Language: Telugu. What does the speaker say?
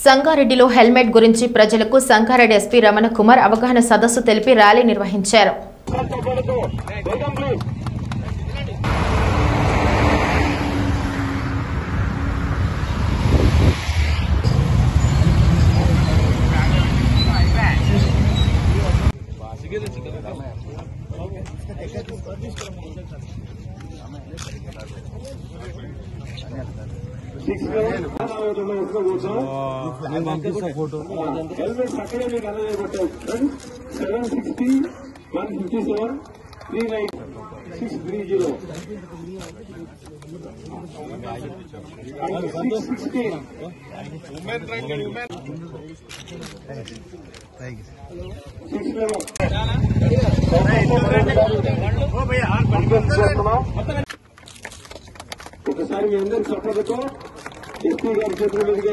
సంగారెడ్డిలో హెల్మెట్ గురించి ప్రజలకు సంగారెడ్డి ఎస్పీ రమణ కుమార్ అవగాహన సదస్సు తెలిపి ర్యాలీ నిర్వహించారు హెల్మెట్ అక్కడే మీకు అందజేయబట్టారు seven sixty one fifty seven three nine six three zero six sixty six ఒకసారి మీ అందరి సపోర్టుతో ఎస్పీ గారి చేతుల మీదుగా